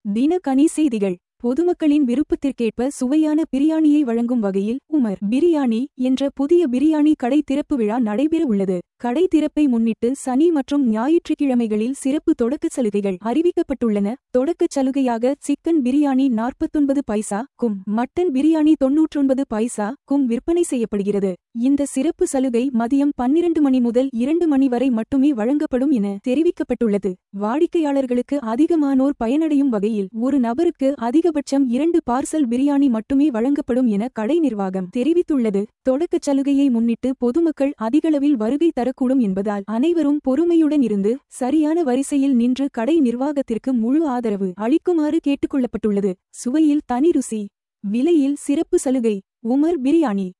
தினகனி செய்திகள் பொதுமக்களின் விருப்பத்திற்கேற்ப சுவையான பிரியாணியை வழங்கும் வகையில் உமர் பிரியாணி என்ற புதிய பிரியாணி கடை திறப்பு விழா நடைபெற உள்ளது கடை திறப்பை முன்னிட்டு சனி மற்றும் ஞாயிற்றுக்கிழமைகளில் சிறப்பு தொடக்கச் சலுகைகள் அறிவிக்கப்பட்டுள்ளன தொடக்கச் சலுகையாக சிக்கன் பிரியாணி நாற்பத்தொன்பது பைசா கும் மட்டன் பிரியாணி தொன்னூற்றொன்பது பைசா கும் விற்பனை செய்யப்படுகிறது இந்த சிறப்பு சலுகை மதியம் பன்னிரண்டு மணி முதல் இரண்டு மணி வரை மட்டுமே வழங்கப்படும் என தெரிவிக்கப்பட்டுள்ளது வாடிக்கையாளர்களுக்கு அதிகமானோர் பயனடையும் வகையில் ஒரு நபருக்கு அதிகபட்சம் இரண்டு பார்சல் பிரியாணி மட்டுமே வழங்கப்படும் என கடை நிர்வாகம் தெரிவித்துள்ளது தொடக்கச் சலுகையை முன்னிட்டு பொதுமக்கள் அதிகளவில் வருகை தரக்கூடும் என்பதால் அனைவரும் பொறுமையுடன் இருந்து சரியான வரிசையில் நின்று கடை நிர்வாகத்திற்கு முழு ஆதரவு அளிக்குமாறு கேட்டுக்கொள்ளப்பட்டுள்ளது சுவையில் தனி ருசி விலையில் சிறப்பு சலுகை உமர் பிரியாணி